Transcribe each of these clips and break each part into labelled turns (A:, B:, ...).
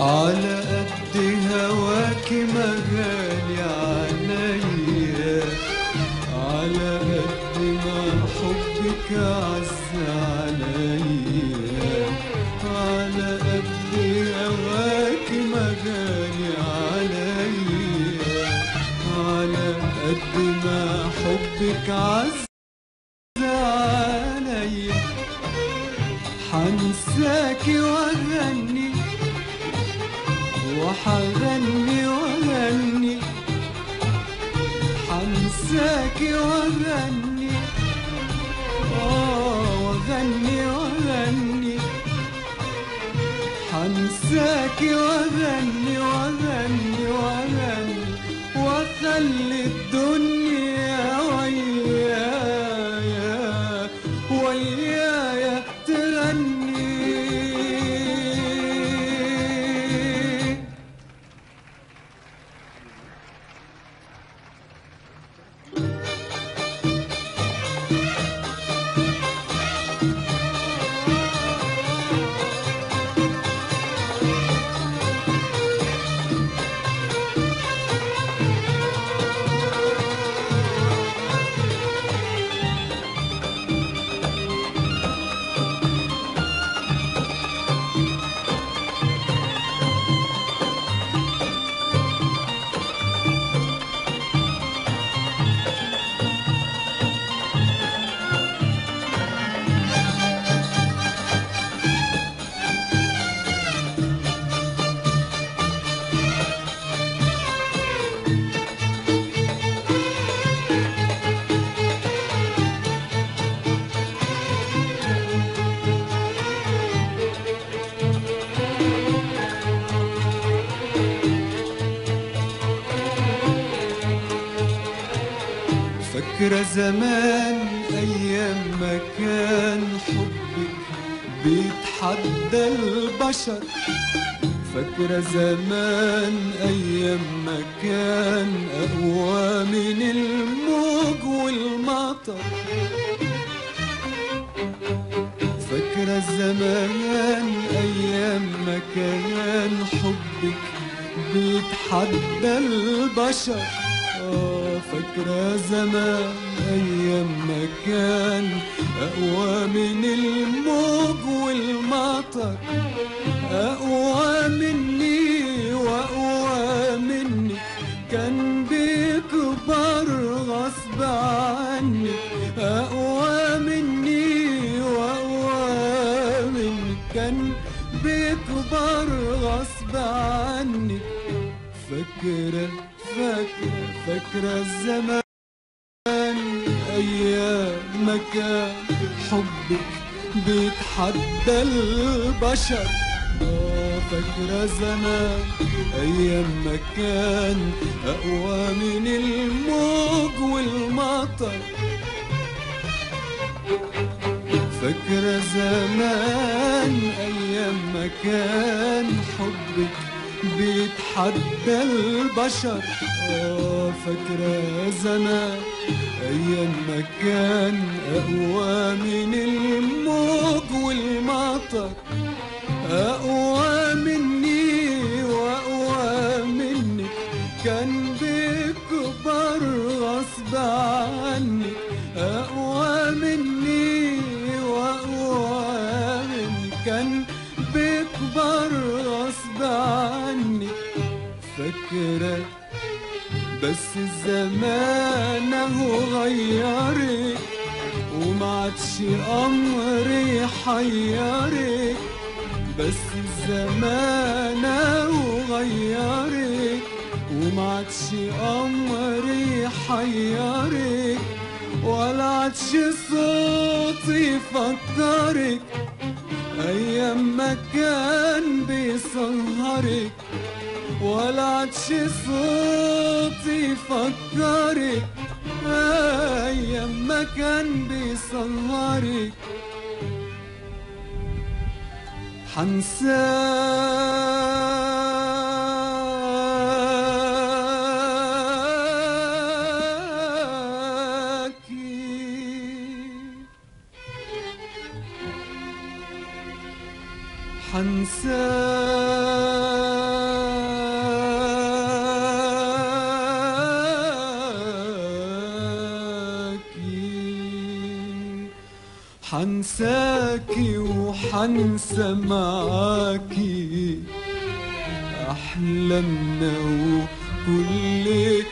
A: على قد هواك ما غالي عليا على قد ما حبك عز عليا على قد هواك ما غالي عليا على قد ما حبك عز عليا حنساكي واغني وحغني واغني حنساكي واغني اه واغني واغني حنساكي واغني واغني واغني واخلي الدنيا ويايا ويايا تغني فاكرة زمان أيام ما كان حبك بيتحدى البشر فاكرة زمان أيام ما كان أقوى من الموج والمطر فاكرة زمان أيام ما كان حبك بيتحدى البشر آه فاكرة زمان أيام ما كان أقوى من الموج والمطر أقوى مني وأقوى مني كان بيكبر غصب عني أقوى مني وأقوى مني كان بيكبر غصب عني فاكرة فاكرة فاكرة الزمان أيام ما كان حبك بيتحدى البشر آه فاكرة زمان أيام ما كان أقوى من الموج والمطر فاكرة زمان أيام ما كان حبك بيتحدى البشر آه فاكرة زمان أيام ما كان أقوى من الموج والمطر أقوى مني وأقوى مني كان بيكبر غصب عني أقوى مني وأقوى مني كان بيكبر غصب عني فاكرة بس الزمان اهو غيرك وما عادش امري يحيرك بس الزمان اهو غيرك وما عادش امري يحيرك ولا عادش صوتي يفكرك ايام ما كان بيسهرك ولا عادش صوتي يفكرك ايام ما كان بيسهرك حنساكي حنساكي وحنسى معاكي أحلامنا وكل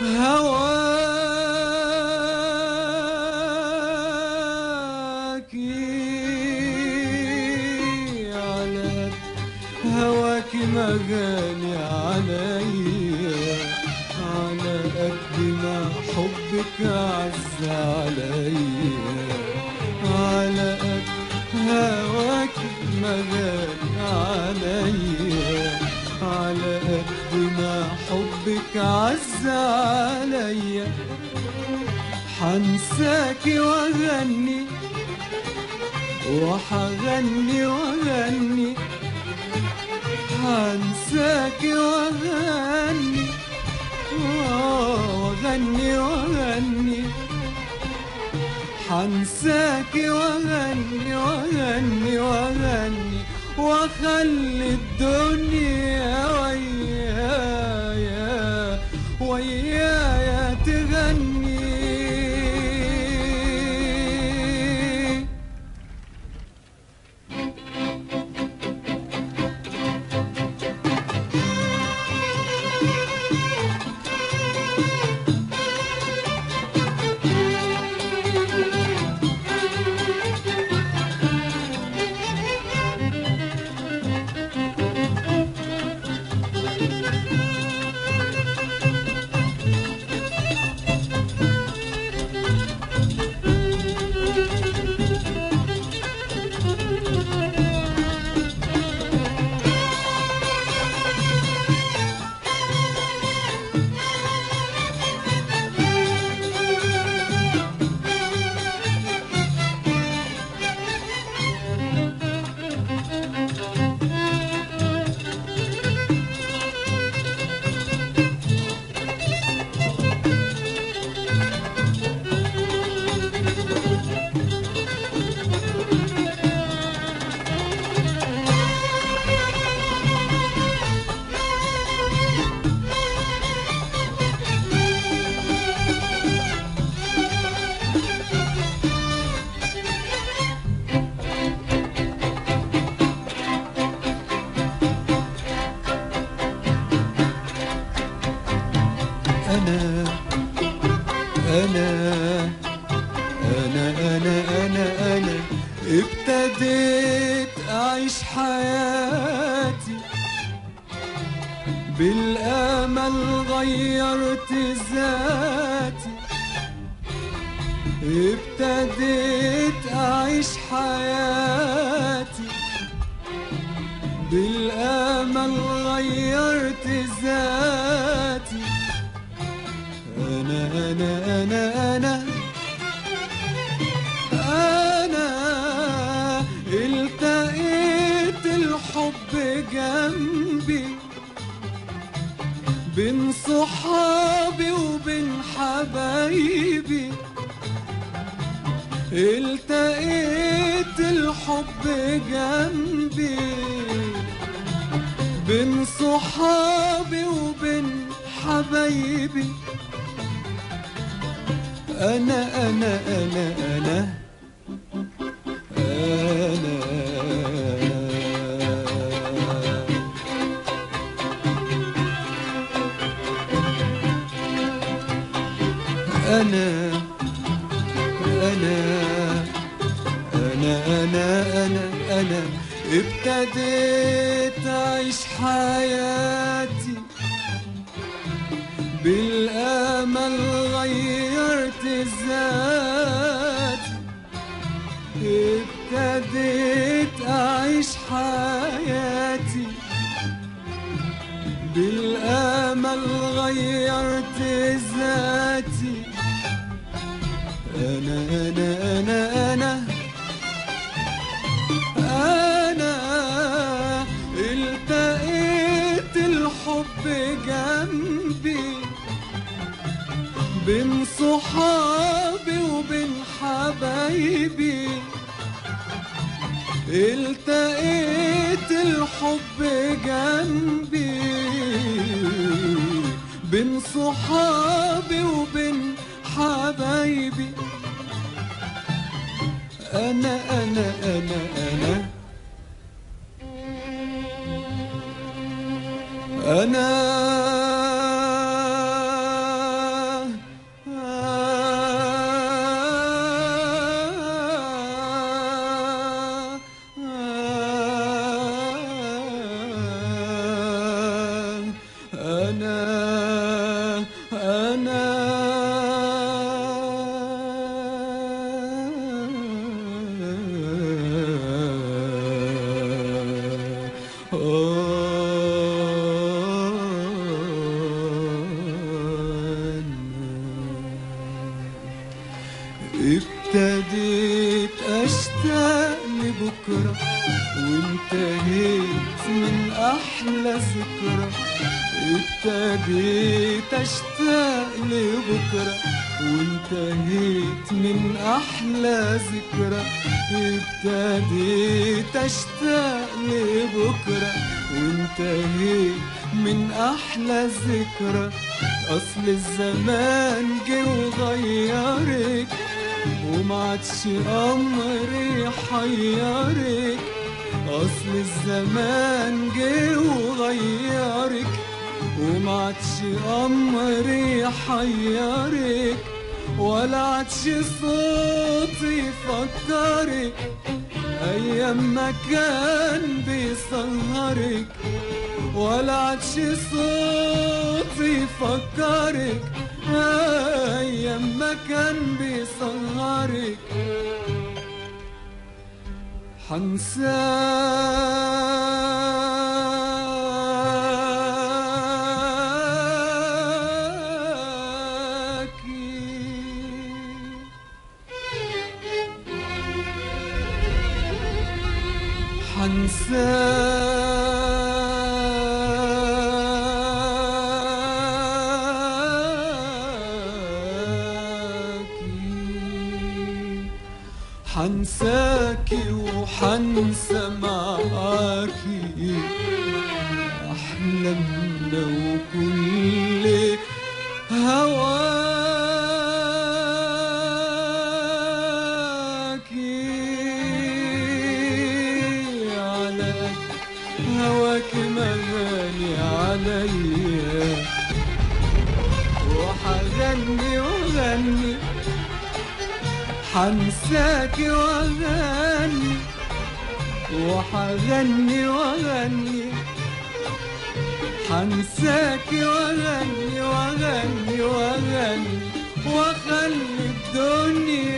A: هواكي على هواكي مغالي عليا على قد ما حبك عز عليا على قد هواكي مغالي عليا على قد ما حبك عز عليا حنساكي واغني وحغني واغني حنساكي واغني واغني واغني حنساكي واغني واغني واغني واخلي الدنيا ويايا ويايا تغني أنا أنا أنا أنا أنا أنا ابتديت أعيش حياتي بالأمل غيرت ذاتي ابتديت أعيش حياتي بالأمل غيرت ذاتي أنا أنا أنا أنا أنا التقيت الحب جنبي بين صحابي وبين حبايبي التقيت الحب جنبي بين صحابي وبين حبايبي أنا أنا أنا أنا أنا أنا أنا أنا أنا أنا أنا ابتديت أعيش حياتي بالأمل غيرت ذاتي ابتديت أعيش حياتي بالأمل غيرت ذاتي أنا أنا أنا أنا أنا التقيت الحب جنبي بين صحابي وبين حبايبي التقيت الحب جنبي بين صحابي وبين حبايبي أنا أنا أنا أنا أنا أنا أنا ابتديت اشتاق لبكرة وانتهيت من احلى ذكرى ابتديت اشتاق لبكرة وانتهيت من احلى ذكرى ابتديت اشتاق لبكرة وانتهيت من احلى ذكرى اصل الزمان جه وغيرك وما عادش امري يحيرك اصل الزمان جه وغيرك وما عادش امري يحيرك ولا عادش صوتي يفكرك ايام ما كان بيسهرك ولا عادش صوتي يفكرك ايام ما كان بيسهرك حنساكي حنساكي حنساكي وحنسى معاكي أحلامنا وكل هواكي على هواك مغاني عليا وحغني وغني حنساكي واغني وحغني واغني حنساكي واغني واغني واغني واخلي الدنيا